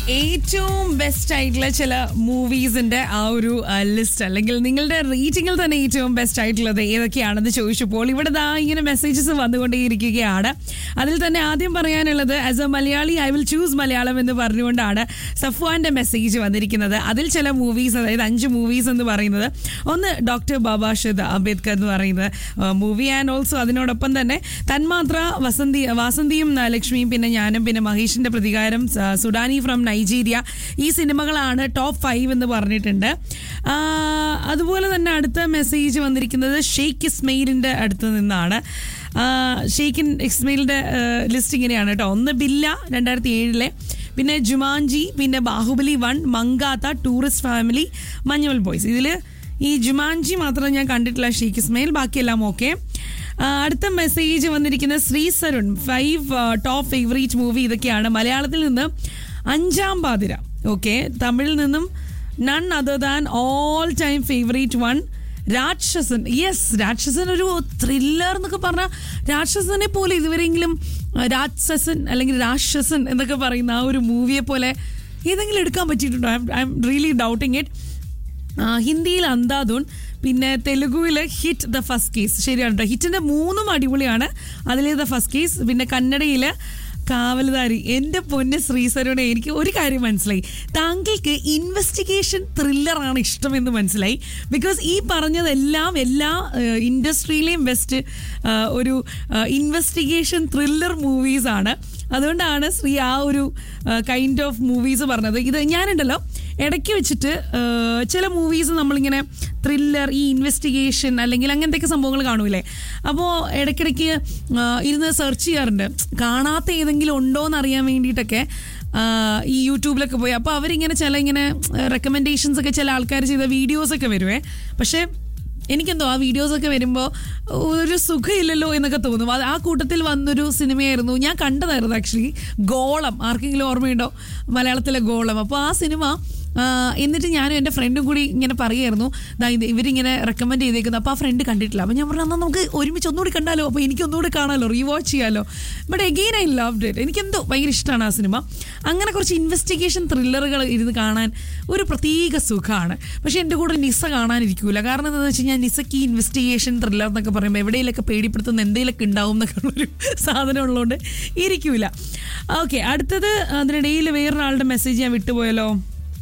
ഏറ്റവും ബെസ്റ്റ് ആയിട്ടുള്ള ചില മൂവീസിന്റെ ആ ഒരു ലിസ്റ്റ് അല്ലെങ്കിൽ നിങ്ങളുടെ റേറ്റിംഗിൽ തന്നെ ഏറ്റവും ബെസ്റ്റ് ആയിട്ടുള്ളത് ഏതൊക്കെയാണെന്ന് ചോദിച്ചപ്പോൾ ഇവിടെ ദാ ഇങ്ങനെ മെസ്സേജസ് വന്നുകൊണ്ടേയിരിക്കുകയാണ് അതിൽ തന്നെ ആദ്യം പറയാനുള്ളത് as a Malayali I will choose Malayalam എന്ന് പറഞ്ഞുകൊണ്ടാണ് സഫ്വാന്റെ മെസ്സേജ് വന്നിരിക്കുന്നത് അതിൽ ചില മൂവീസ് അതായത് അഞ്ച് മൂവീസ് എന്ന് പറയുന്നത് ഒന്ന് ഡോക്ടർ ബാബാഷദ് അംബേദ്കർ എന്ന് പറയുന്നത് മൂവി ആൻഡ് ഓൾസോ അതിനോടൊപ്പം തന്നെ തന്മാത്ര വസന്തി വാസന്തിയും ആ, ലക്ഷ്മിയും പിന്നെ ഞാനും പിന്നെ മഹേഷിന്റെ പ്രതികാരം സ- സുഡാനി ഫ്രം നൈജീരിയ ഈ സിനിമകളാണ് ടോപ്പ് ഫൈവ് എന്ന് പറഞ്ഞിട്ടുണ്ട് ആ, അതുപോലെ തന്നെ അടുത്ത മെസ്സേജ് വന്നിരിക്കുന്നത് ഷെയ്ഖ് ഇസ്മയിലിന്റെ അടുത്ത് നിന്നാണ് ആ, ഷെയ്ഖിൻ ഇസ്മയിലിന്റെ ലിസ്റ്റ് ഇങ്ങനെയാണ് കേട്ടോ ഒന്ന് ബില്ല രണ്ടായിരത്തി ഏഴിലെ പിന്നെ ജുമാൻജി പിന്നെ Baahubali one Mankatha tourist family Manjummel boys ഇതിൽ ഈ ജുമാൻജി മാത്രം ഞാൻ കണ്ടിട്ടില്ല ഷെയ്ഖ് ഇസ്മയിൽ ബാക്കിയെല്ലാം ഓക്കെ അടുത്ത മെസ്സേജ് വന്നിരിക്കുന്നത് Shri Sarun five top favourite movie ഇതൊക്കെയാണ് മലയാളത്തിൽ നിന്ന് അഞ്ചാം പാതിര ഓക്കെ തമിഴിൽ നിന്നും none other than all time favourite one Ratsasan yes Ratsasan ഒരു ത്രില്ലർ എന്നൊക്കെ പറഞ്ഞാൽ രാക്ഷസനെ പോലെ ഇതുവരെയെങ്കിലും ആ, രാക്ഷസൻ അല്ലെങ്കിൽ രാക്ഷസൻ എന്നൊക്കെ പറയുന്ന ആ ഒരു മൂവിയെ പോലെ ഏതെങ്കിലും എടുക്കാൻ പറ്റിയിട്ടുണ്ടോ I'm really doubting it ah, ഹിന്ദിയിൽ അന്താദുൺ പിന്നെ തെലുഗുവിൽ ഹിറ്റ് ദ ഫസ്റ്റ് കേസ് ശരിയാണ് കേട്ടോ ഹിറ്റിന്റെ മൂന്നും അടിപൊളിയാണ് അതിലെ ദ ഫസ്റ്റ് കേസ് പിന്നെ കന്നഡയിൽ കാവൽദാരി എൻ്റെ പൊന്ന് ശ്രീസരോടെ എനിക്ക് ഒരു കാര്യം മനസ്സിലായി താങ്കൾക്ക് ഇൻവെസ്റ്റിഗേഷൻ ത്രില്ലറാണ് ഇഷ്ടമെന്ന് മനസ്സിലായി ബിക്കോസ് ഈ പറഞ്ഞതെല്ലാം എല്ലാ ഇൻഡസ്ട്രിയിലെയും ബെസ്റ്റ് ഒരു ഇൻവെസ്റ്റിഗേഷൻ ത്രില്ലർ മൂവീസാണ് അതുകൊണ്ടാണ് ശ്രീ ആ ഒരു കൈൻഡ് ഓഫ് മൂവീസ് പറഞ്ഞത് ഇത് ഞാനുണ്ടല്ലോ ഇടയ്ക്ക് വെച്ചിട്ട് ആ, ചില മൂവീസ് നമ്മളിങ്ങനെ ത്രില്ലർ ഈ ഇൻവെസ്റ്റിഗേഷൻ അല്ലെങ്കിൽ അങ്ങനത്തെയൊക്കെ സംഭവങ്ങൾ കാണൂലേ അപ്പോൾ ഇടയ്ക്കിടയ്ക്ക് ആ, ഇരുന്ന് സെർച്ച് ചെയ്യാറുണ്ട് കാണാത്ത ഏതെങ്കിലും ഉണ്ടോ എന്ന് അറിയാൻ വേണ്ടിയിട്ടൊക്കെ ആ, ഈ യൂട്യൂബിലൊക്കെ പോയി അപ്പോൾ അവരിങ്ങനെ ചില ഇങ്ങനെ റെക്കമെൻഡേഷൻസ് ഒക്കെ ചില ആൾക്കാർ ചെയ്ത വീഡിയോസൊക്കെ വരുവേ പക്ഷേ എനിക്കെന്തോ ആ വീഡിയോസ് ഒക്കെ വരുമ്പോൾ ഒരു സുഖമില്ലല്ലോ എന്നൊക്കെ തോന്നും അത് ആ കൂട്ടത്തിൽ വന്നൊരു സിനിമയായിരുന്നു ഞാൻ കണ്ടതായിരുന്നു ആക്ച്വലി ഗോളം ആർക്കെങ്കിലും ഓർമ്മയുണ്ടോ മലയാളത്തിലെ ഗോളം അപ്പോൾ ആ സിനിമ ആ, എന്നിട്ട് ഞാനും എൻ്റെ ഫ്രണ്ടും കൂടി ഇങ്ങനെ പറയുമായിരുന്നു ദാ ഇത് ഇവരിങ്ങനെ റെക്കമെൻഡ് ചെയ്തേക്കുന്നു അപ്പോൾ ആ ഫ്രണ്ട് കണ്ടിട്ടില്ല അപ്പോൾ ഞാൻ പറഞ്ഞു എന്നാൽ നമുക്ക് ഒരുമിച്ച് ഒന്നുകൂടി കണ്ടാലോ അപ്പോൾ എനിക്ക് ഒന്നുകൂടി കാണാമല്ലോ റീവാച്ച് ചെയ്യാലോ but again I love it എനിക്കെന്തോ ഭയങ്കര ഇഷ്ടമാണ് ആ സിനിമ അങ്ങനെ കുറച്ച് ഇൻവെസ്റ്റിഗേഷൻ ത്രില്ലറുകൾ ഇരുന്ന് കാണാൻ ഒരു പ്രത്യേക സുഖമാണ് പക്ഷേ എൻ്റെ കൂടെ നിസ കാണാനിരിക്കൂല കാരണം എന്താണെന്ന് വെച്ച് കഴിഞ്ഞാൽ നിസയ്ക്ക് ഈ ഇൻവെസ്റ്റിഗേഷൻ ത്രില്ലർ എന്നൊക്കെ പറയുമ്പോൾ എവിടെയെങ്കിലൊക്കെ പേടിപ്പെടുത്തുന്ന എന്തെങ്കിലുമൊക്കെ ഉണ്ടാവും എന്നൊക്കെ ഉള്ളൊരു സാധനം ഉള്ളതുകൊണ്ട് ഇരിക്കൂല ഓക്കെ അടുത്തത് അതിനിടയിൽ വേറൊരാളുടെ മെസ്സേജ് ഞാൻ വിട്ടുപോയല്ലോ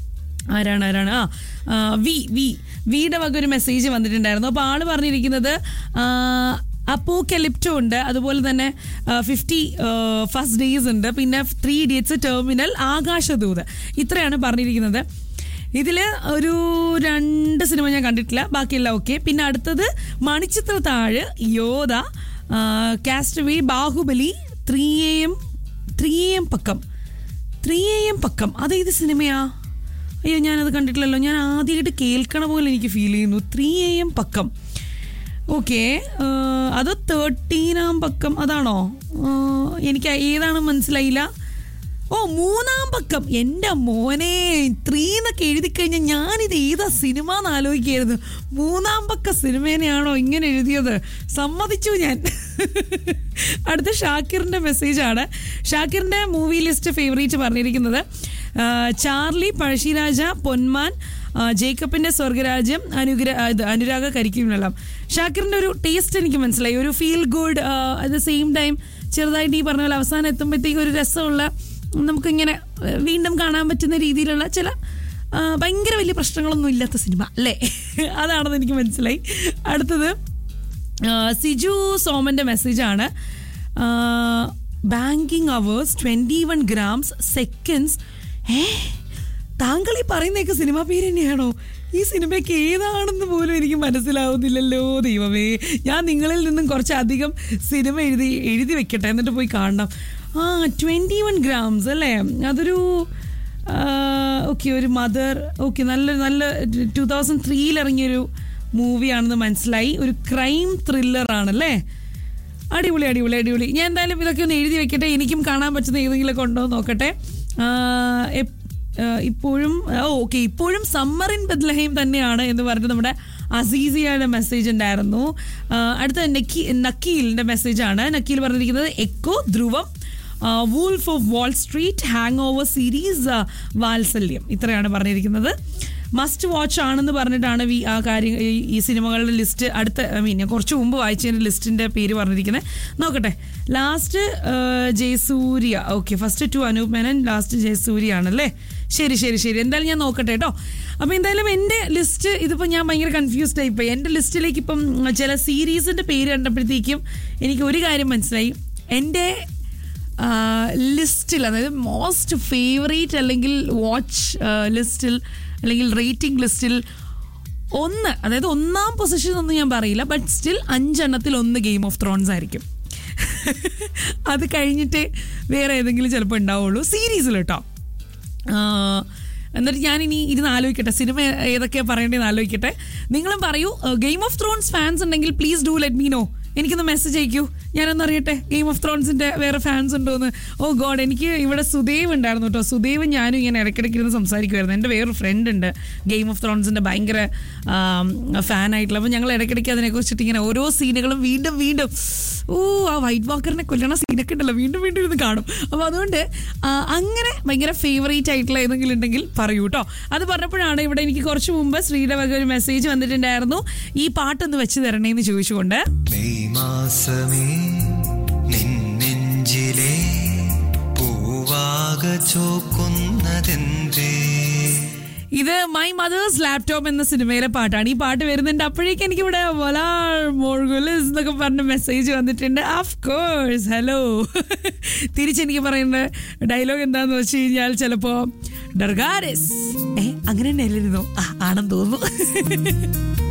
ആരാണ് ആരാണ് ആ ആ, വി വി വിയുടെ വക ഒരു മെസ്സേജ് വന്നിട്ടുണ്ടായിരുന്നു അപ്പോൾ ആള് പറഞ്ഞിരിക്കുന്നത് അപ്പോക്കലിപ്റ്റോ ഉണ്ട് അതുപോലെ തന്നെ ഫിഫ്റ്റി ഫസ്റ്റ് ഡേയ്സ് ഉണ്ട് പിന്നെ ത്രീ ഇഡിയറ്റ്സ് ടെർമിനൽ ആകാശദൂത് ഇത്രയാണ് പറഞ്ഞിരിക്കുന്നത് ഇതിൽ ഒരു രണ്ട് സിനിമ ഞാൻ കണ്ടിട്ടില്ല ബാക്കിയെല്ലാം ഓക്കെ പിന്നെ അടുത്തത് Manichitrathazhu Yodha castaway Baahubali three M three M പക്കം ത്രീ എം പക്കം അതേത് സിനിമയാ അയ്യോ ഞാനത് കണ്ടിട്ടില്ലല്ലോ ഞാൻ ആദ്യമായിട്ട് കേൾക്കണ പോലെ എനിക്ക് ഫീൽ ചെയ്യുന്നു ത്രീ എ എം പക്കം ഓക്കെ അത് തേർട്ടീനാം പക്കം അതാണോ ആ, എനിക്ക് ഏതാണ് മനസ്സിലായില്ല ഓ മൂന്നാം പക്കം എൻ്റെ മോനെ ത്രീ എന്നൊക്കെ എഴുതി കഴിഞ്ഞാൽ ഞാനിത് ഏതാ സിനിമ എന്ന് ആലോചിക്കായിരുന്നു മൂന്നാം പക്ക സിനിമേനെയാണോ ഇങ്ങനെ എഴുതിയത് സമ്മതിച്ചു ഞാൻ അടുത്ത ഷാക്കിറിൻ്റെ മെസ്സേജാണ് ഷാക്കിറിൻ്റെ മൂവി ലിസ്റ്റ് ഫേവറേറ്റ് പറഞ്ഞിരിക്കുന്നത് ആ, ചാർലി പഴശ്ശിരാജ പൊന്മാൻ ആ, ജേക്കബിന്റെ സ്വർഗരാജ്യം അനുഗ്ര ആ, ഇത് അനുരാഗ കരിക്കുമെല്ലാം ഷാക്കിറിന്റെ ഒരു ടേസ്റ്റ് എനിക്ക് മനസ്സിലായി ഒരു feel good at the same time ചെറുതായിട്ട് ഈ പറഞ്ഞ പോലെ അവസാനം എത്തുമ്പോഴത്തേക്ക് ഒരു രസമുള്ള നമുക്കിങ്ങനെ ആ, വീണ്ടും കാണാൻ പറ്റുന്ന രീതിയിലുള്ള ചില ആ, ഭയങ്കര വലിയ പ്രശ്നങ്ങളൊന്നും ഇല്ലാത്ത സിനിമ അല്ലേ അതാണെന്ന് എനിക്ക് മനസ്സിലായി അടുത്തത് ആ, സിജു സോമന്റെ മെസ്സേജാണ് banking hours twenty one grams seconds ഏ താങ്കൾ ഈ പറയുന്നതൊക്കെ സിനിമ പേര് തന്നെയാണോ ഈ സിനിമയ്ക്ക് ഏതാണെന്ന് പോലും എനിക്ക് മനസ്സിലാവുന്നില്ലല്ലോ ദൈവമേ ഞാൻ നിങ്ങളിൽ നിന്നും കുറച്ചധികം സിനിമ എഴുതി എഴുതി വെക്കട്ടെ എന്നിട്ട് പോയി കാണണം ആ ട്വൻറ്റി വൺ ഗ്രാംസ് അല്ലേ അതൊരു ഓക്കെ ഒരു മദർ ഓക്കെ നല്ല നല്ല ടു തൗസൻഡ് ത്രീയിൽ ഇറങ്ങിയൊരു മൂവിയാണെന്ന് മനസ്സിലായി ഒരു ക്രൈം ത്രില്ലർ ആണല്ലേ അടിപൊളി അടിപൊളി അടിപൊളി ഞാൻ എന്തായാലും ഇതൊക്കെ ഒന്ന് എഴുതി വെക്കട്ടെ എനിക്കും കാണാൻ പറ്റുന്ന ഏതെങ്കിലുമൊക്കെ ഉണ്ടോ എന്ന് നോക്കട്ടെ ആ, എപ്- ആ, ഇപ്പോഴും ഓക്കെ ഇപ്പോഴും സമ്മർ ഇൻ ബദ്ലഹീം തന്നെയാണ് എന്ന് പറഞ്ഞിട്ട് നമ്മുടെ അസീസിയയുടെ മെസ്സേജ് ഉണ്ടായിരുന്നു ആ, അടുത്ത നക്കി നക്കീലിന്റെ മെസ്സേജ് ആണ് നക്കീൽ പറഞ്ഞിരിക്കുന്നത് Eko Dhruvam wolf of Wall Street hangover series Vatsalyam ഇത്രയാണ് പറഞ്ഞിരിക്കുന്നത് മസ്റ്റ് വാച്ച് ആണെന്ന് പറഞ്ഞിട്ടാണ് വി ആ കാര്യം ഈ- ഈ സിനിമകളുടെ ലിസ്റ്റ് അടുത്ത ഐ മീൻ ഞാൻ കുറച്ച് മുമ്പ് വായിച്ചതിൻ്റെ ലിസ്റ്റിൻ്റെ പേര് പറഞ്ഞിരിക്കുന്നത് നോക്കട്ടെ last Jayasurya okay first to Anoop Menon last Jayasurya ആണല്ലേ ശരി ശരി ശരി എന്തായാലും ഞാൻ നോക്കട്ടെ കേട്ടോ അപ്പോൾ എന്തായാലും എൻ്റെ ലിസ്റ്റ് ഇതിപ്പോൾ ഞാൻ ഭയങ്കര കൺഫ്യൂസ്ഡ് ആയിപ്പോയി എൻ്റെ ലിസ്റ്റിലേക്ക് ഇപ്പം ചില സീരീസിൻ്റെ പേര് കണ്ടപ്പോഴത്തേക്കും എനിക്ക് ഒരു കാര്യം മനസ്സിലായി എൻ്റെ ലിസ്റ്റിൽ അതായത് മോസ്റ്റ് ഫേവറേറ്റ് അല്ലെങ്കിൽ വാച്ച് ലിസ്റ്റിൽ അല്ലെങ്കിൽ റേറ്റിംഗ് ലിസ്റ്റിൽ ഒന്ന് അതായത് ഒന്നാം പൊസിഷൻ ഒന്നും ഞാൻ പറയില്ല ബട്ട് സ്റ്റിൽ അഞ്ചെണ്ണത്തിൽ ഒന്ന് ഗെയിം ഓഫ് ത്രോൺസ് ആയിരിക്കും അത് കഴിഞ്ഞിട്ടേ വേറെ ഏതെങ്കിലും ചിലപ്പോൾ ഉണ്ടാവുള്ളൂ സീരീസിൽ കേട്ടോ ആഹ് എന്നിട്ട് ഞാൻ ഇനി ഇരുന്ന് ആലോചിക്കട്ടെ സിനിമ ഏതൊക്കെയാണ് പറയേണ്ടതെന്ന് ആലോചിക്കട്ടെ നിങ്ങളും പറയൂ ഗെയിം ഓഫ് ത്രോൺസ് ഫാൻസ് ഉണ്ടെങ്കിൽ please do let me know എനിക്കൊന്ന് മെസ്സേജ് അയക്കൂ ഞാനൊന്ന് അറിയട്ടെ ഗെയിം ഓഫ് ത്രോൺസിന്റെ വേറെ ഫാൻസ് ഉണ്ടോ എന്ന് ഓ ഗോഡ് എനിക്ക് ഇവിടെ സുദേവ് ഉണ്ടായിരുന്നു കേട്ടോ സുദേവ് ഞാനും ഇങ്ങനെ ഇടയ്ക്കിടയ്ക്ക് ഇരുന്ന് സംസാരിക്കുമായിരുന്നു എൻ്റെ വേറൊരു ഫ്രണ്ട് ഉണ്ട് ഗെയിം ഓഫ് ത്രോൺസിന്റെ ഭയങ്കര ഫാനായിട്ടുള്ള അപ്പോൾ ഞങ്ങൾ ഇടയ്ക്കിടയ്ക്ക് അതിനെക്കുറിച്ചിട്ട് ഇങ്ങനെ ഓരോ സീനുകളും വീണ്ടും വീണ്ടും ഓ ആ വൈറ്റ് വാക്കറിനെ കൊല്ലണ സീനൊക്കെ ഉണ്ടല്ലോ വീണ്ടും വീണ്ടും ഇരുന്ന് കാണും അപ്പോൾ അതുകൊണ്ട് ആ, അങ്ങനെ ഭയങ്കര ഫേവറേറ്റ് ആയിട്ടുള്ള ഏതെങ്കിലും ഉണ്ടെങ്കിൽ പറയൂ കേട്ടോ അത് പറഞ്ഞപ്പോഴാണ് ഇവിടെ എനിക്ക് കുറച്ച് മുമ്പ് ശ്രീയുടെ വക ഒരു മെസ്സേജ് വന്നിട്ടുണ്ടായിരുന്നു ഈ പാട്ടൊന്ന് വെച്ച് തരണേന്ന് ചോദിച്ചുകൊണ്ട് മെയ് മാസമേ നിന്നെഞ്ചിലെ പൂവാക ചോക്കുന്നതെന്തേ ഇത് മൈ മദേഴ്സ് ലാപ്ടോപ്പ് എന്ന സിനിമയിലെ പാട്ടാണ് ഈ പാട്ട് വരുന്നുണ്ട് അപ്പോഴേക്കും എനിക്ക് ഇവിടെ വലാൾ മോർഗുലിസ് എന്നൊക്കെ പറഞ്ഞ മെസ്സേജ് വന്നിട്ടുണ്ട് ഓഫ് കോഴ്സ് ഹലോ തിരിച്ചെനിക്ക് പറയുന്ന ഡയലോഗ് എന്താന്ന് വെച്ച് കഴിഞ്ഞാൽ ചിലപ്പോ ഡർഗാരിസ് ഏ അങ്ങനെ തന്നെ അല്ലായിരുന്നു ആ ആണെന്ന് തോന്നുന്നു